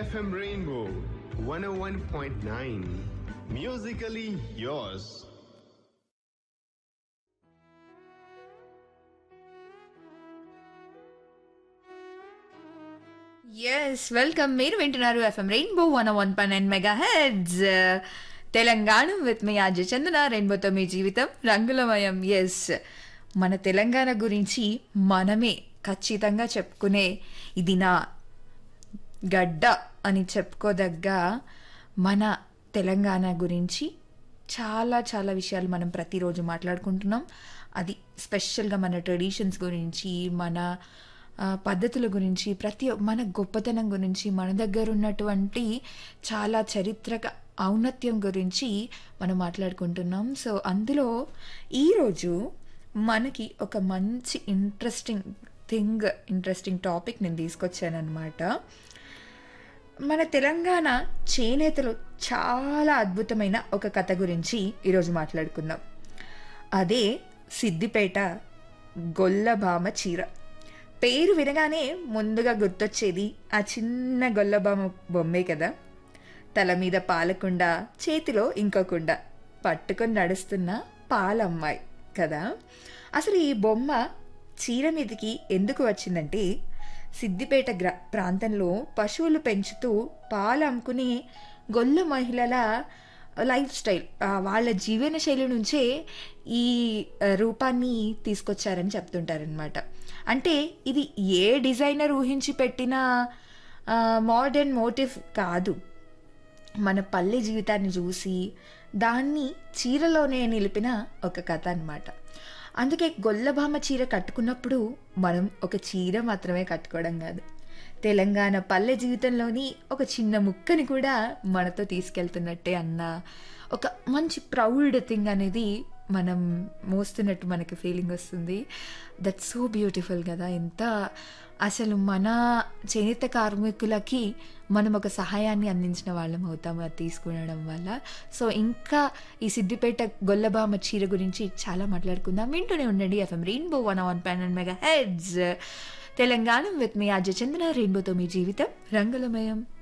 FM Rainbow 101.9. Musically yours. Yes welcome మీరు వింటున్నారు FM rainbow one one పన్ and mega heads Telangana with me Aja Chandana రెయిన్బోతో మీ జీవితం రంగులమయం ఎస్ మన తెలంగాణ గురించి మనమే ఖచ్చితంగా చెప్పుకునే ఇది నా గడ్డ అని చెప్పుకోదగ్గ మన తెలంగాణ గురించి చాలా చాలా విషయాలు మనం ప్రతిరోజు మాట్లాడుకుంటున్నాం అది స్పెషల్గా మన ట్రెడిషన్స్ గురించి మన ఆ, పద్ధతుల గురించి ప్రతి ఒ- మన గొప్పతనం గురించి మన దగ్గర ఉన్నటువంటి చాలా చరిత్రక ఔన్నత్యం గురించి మనం మాట్లాడుకుంటున్నాం సో అందులో ఈరోజు మనకి ఒక మంచి ఇంట్రెస్టింగ్ థింగ్ ఇంట్రెస్టింగ్ టాపిక్ నేను తీసుకొచ్చానమాట మన తెలంగాణ చేనేతలు చాలా అద్భుతమైన ఒక కథ గురించి ఈరోజు మాట్లాడుకుందాం అదే సిద్దిపేట గొల్లభామ చీర పేరు వినగానే ముందుగా గుర్తొచ్చేది ఆ చిన్న గొల్లభామ బొమ్మే కదా తల మీద పాలకుండ చేతిలో ఇంకొకుండ పట్టుకొని నడుస్తున్న పాలమ్మాయి కదా అసలు ఈ బొమ్మ చీర మీదకి ఎందుకు వచ్చిందంటే సిద్దిపేట గ్రా ప్రాంతంలో పశువులు పెంచుతూ పాలు అమ్ముకునే గొల్ల మహిళల లైఫ్ స్టైల్ ఆ, వాళ్ళ జీవన శైలి నుంచే ఈ ఆ, రూపాన్ని తీసుకొచ్చారని చెప్తుంటారనమాట అంటే ఇది ఏ డిజైనర్ ఊహించి పెట్టిన మోడర్న్ మోటివ్ కాదు మన పల్లె జీవితాన్ని చూసి దాన్ని చీరలోనే నిలిపిన ఒక కథ అన్నమాట అందుకే గొల్లభామ చీర కట్టుకున్నప్పుడు మనం ఒక చీర మాత్రమే కట్టుకోవడం కాదు తెలంగాణ పల్లె జీవితంలోని ఒక చిన్న ముక్కని కూడా మనతో తీసుకెళ్తున్నట్టే అన్న ఒక మంచి ప్రౌడ్ థింగ్ అనేది మనం మోస్తున్నట్టు మనకి ఫీలింగ్ వస్తుంది దట్ సో బ్యూటిఫుల్ కదా ఎంత అసలు మన చేనేత కార్మికులకి మనం ఒక సహాయాన్ని అందించిన వాళ్ళం అవుతాం అది తీసుకునడం వల్ల సో ఇంకా ఈ సిద్దిపేట గొల్లబామ చీర గురించి చాలా మాట్లాడుకుందాం వింటూనే ఉండండి ఎఫ్ఎం రెయిన్బో వన్ వన్ పెన్ and mega heads Telangana with me Ajay Chandra రెయిన్బోతో మీ జీవితం రంగులమయం